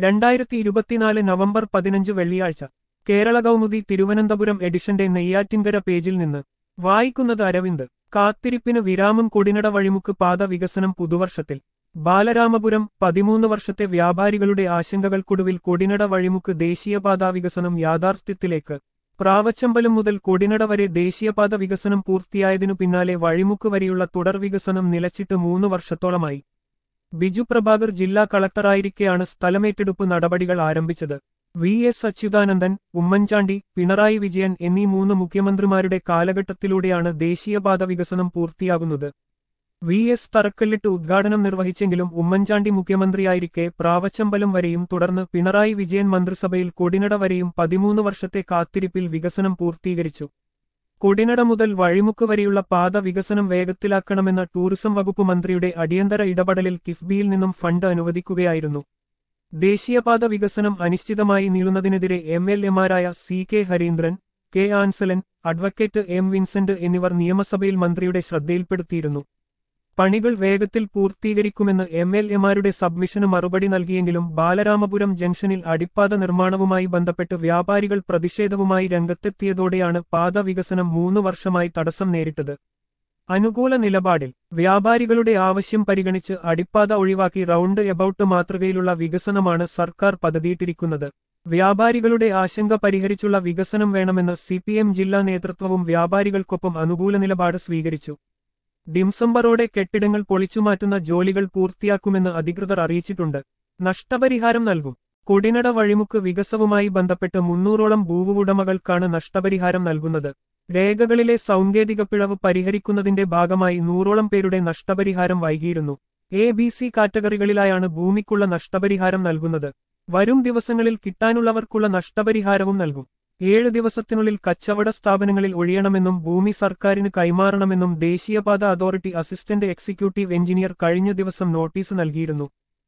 രണ്ടായിരത്തി ഇരുപത്തിനാല് നവംബർ പതിനഞ്ച് വെള്ളിയാഴ്ച കേരള കൗമുദി തിരുവനന്തപുരം എഡിഷന്റെ നെയ്യാറ്റിൻകര പേജിൽ നിന്ന് വായിക്കുന്നത് അരവിന്ദ് കാത്തിരിപ്പിന് വിരാമം കൊടിനട വഴിമുക്ക് പാത വികസനം പുതുവർഷത്തിൽ ബാലരാമപുരം പതിമൂന്ന് വർഷത്തെ വ്യാപാരികളുടെ ആശങ്കകൾക്കൊടുവിൽ കൊടിനട വഴിമുക്ക് ദേശീയപാതാ വികസനം യാഥാർത്ഥ്യത്തിലേക്ക് പ്രാവച്ചമ്പലം മുതൽ കൊടിനട വരെ ദേശീയപാത വികസനം പൂർത്തിയായതിനു പിന്നാലെ വഴിമുക്ക് വരെയുള്ള തുടർ വികസനം നിലച്ചിട്ട് മൂന്ന് വർഷത്തോളമായി ബിജു പ്രഭാകർ ജില്ലാ കളക്ടറായിരിക്കെയാണ് സ്ഥലമേറ്റെടുപ്പ് നടപടികൾ ആരംഭിച്ചത് വി എസ് അച്യുതാനന്ദൻ ഉമ്മൻചാണ്ടി പിണറായി വിജയൻ എന്നീ മൂന്ന് മുഖ്യമന്ത്രിമാരുടെ കാലഘട്ടത്തിലൂടെയാണ് ദേശീയപാത വികസനം പൂർത്തിയാകുന്നത് വി എസ് തറക്കല്ലിട്ട് ഉദ്ഘാടനം നിർവഹിച്ചെങ്കിലും ഉമ്മൻചാണ്ടി മുഖ്യമന്ത്രിയായിരിക്കെ പ്രാവച്ചമ്പലം വരെയും തുടർന്ന് പിണറായി വിജയൻ മന്ത്രിസഭയിൽ കൊടിനട വരെയും പതിമൂന്ന് വർഷത്തെ കാത്തിരിപ്പിൽ വികസനം പൂർത്തീകരിച്ചു കൊടിനട മുതൽ വഴിമുക്ക് വരെയുള്ള പാത വികസനം വേഗത്തിലാക്കണമെന്ന ടൂറിസം വകുപ്പ് മന്ത്രിയുടെ അടിയന്തര ഇടപെടലിൽ കിഫ്ബിയിൽ നിന്നും ഫണ്ട് അനുവദിക്കുകയായിരുന്നു ദേശീയപാത വികസനം അനിശ്ചിതമായി നീളുന്നതിനെതിരെ എം എൽ എമാരായ C K Hareendran K Ansalan advocate M Vincent എന്നിവർ നിയമസഭയിൽ മന്ത്രിയുടെ ശ്രദ്ധയിൽപ്പെടുത്തിയിരുന്നു പണികൾ വേഗത്തിൽ പൂർത്തീകരിക്കുമെന്ന് എം എൽ എമാരുടെ സബ്മിഷന് മറുപടി നൽകിയെങ്കിലും ബാലരാമപുരം ജംഗ്ഷനിൽ അടിപ്പാത നിർമ്മാണവുമായി ബന്ധപ്പെട്ട് വ്യാപാരികൾ പ്രതിഷേധവുമായി രംഗത്തെത്തിയതോടെയാണ് പാത വികസനം മൂന്ന് വർഷമായി തടസ്സം നേരിട്ടത് അനുകൂല നിലപാടിൽ വ്യാപാരികളുടെ ആവശ്യം പരിഗണിച്ച് അടിപ്പാത ഒഴിവാക്കി റൗണ്ട് എബൌട്ട് മാതൃകയിലുള്ള വികസനമാണ് സർക്കാർ പദ്ധതിയിട്ടിരിക്കുന്നത് വ്യാപാരികളുടെ ആശങ്ക പരിഹരിച്ചുള്ള വികസനം വേണമെന്ന് സിപിഎം ജില്ലാ നേതൃത്വവും വ്യാപാരികൾക്കൊപ്പം അനുകൂല നിലപാട് സ്വീകരിച്ചു ഡിംസംബറോടെ കെട്ടിടങ്ങൾ പൊളിച്ചുമാറ്റുന്ന ജോലികൾ പൂർത്തിയാക്കുമെന്ന് അധികൃതർ അറിയിച്ചിട്ടുണ്ട് നഷ്ടപരിഹാരം നൽകും കൊടിനട വഴിമുക്ക് വികസവുമായി ബന്ധപ്പെട്ട് മുന്നൂറോളം ഭൂവുടമകൾക്കാണ് നഷ്ടപരിഹാരം നൽകുന്നത് രേഖകളിലെ സാങ്കേതിക പിഴവ് പരിഹരിക്കുന്നതിന്റെ ഭാഗമായി നൂറോളം പേരുടെ നഷ്ടപരിഹാരം വൈകിയിരുന്നു എ ബി സി കാറ്റഗറികളിലായാണ് ഭൂമിക്കുള്ള നഷ്ടപരിഹാരം നൽകുന്നത് വരും ദിവസങ്ങളിൽ കിട്ടാനുള്ളവർക്കുള്ള നഷ്ടപരിഹാരവും നൽകും ഏഴ് ദിവസത്തിനുള്ളിൽ കച്ചവട സ്ഥാപനങ്ങളിൽ ഒഴിയണമെന്നും ഭൂമി സർക്കാരിന് കൈമാറണമെന്നും ദേശീയപാത അതോറിറ്റി അസിസ്റ്റന്റ് എക്സിക്യൂട്ടീവ് എഞ്ചിനീയർ കഴിഞ്ഞ ദിവസം നോട്ടീസ് നൽകിയിരുന്നു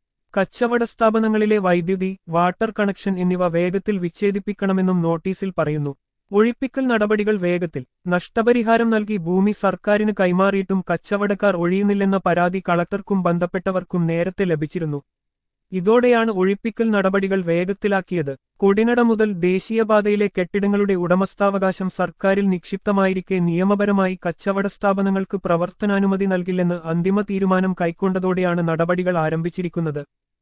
കച്ചവട സ്ഥാപനങ്ങളിലെ വൈദ്യുതി വാട്ടർ കണക്ഷൻ എന്നിവ വേഗത്തിൽ വിച്ഛേദിപ്പിക്കണമെന്നും നോട്ടീസിൽ പറയുന്നു ഒഴിപ്പിക്കൽ നടപടികൾ വേഗത്തിൽ നഷ്ടപരിഹാരം നൽകി ഭൂമി സർക്കാരിന് കൈമാറിയിട്ടും കച്ചവടക്കാർ ഒഴിയുന്നില്ലെന്ന പരാതി കളക്ടർക്കും ബന്ധപ്പെട്ടവർക്കും നേരത്തെ ലഭിച്ചിരുന്നു ഇതോടെയാണ് ഒഴിപ്പിക്കൽ നടപടികൾ വേഗത്തിലാക്കിയത് കൊടിനട മുതൽ ദേശീയപാതയിലെ കെട്ടിടങ്ങളുടെ ഉടമസ്ഥാവകാശം സർക്കാരിൽ നിക്ഷിപ്തമായിരിക്കെ നിയമപരമായി കച്ചവട സ്ഥാപനങ്ങൾക്ക് പ്രവർത്തനാനുമതി നൽകില്ലെന്ന് അന്തിമ തീരുമാനം കൈക്കൊണ്ടതോടെയാണ് നടപടികൾ ആരംഭിച്ചിരിക്കുന്നത്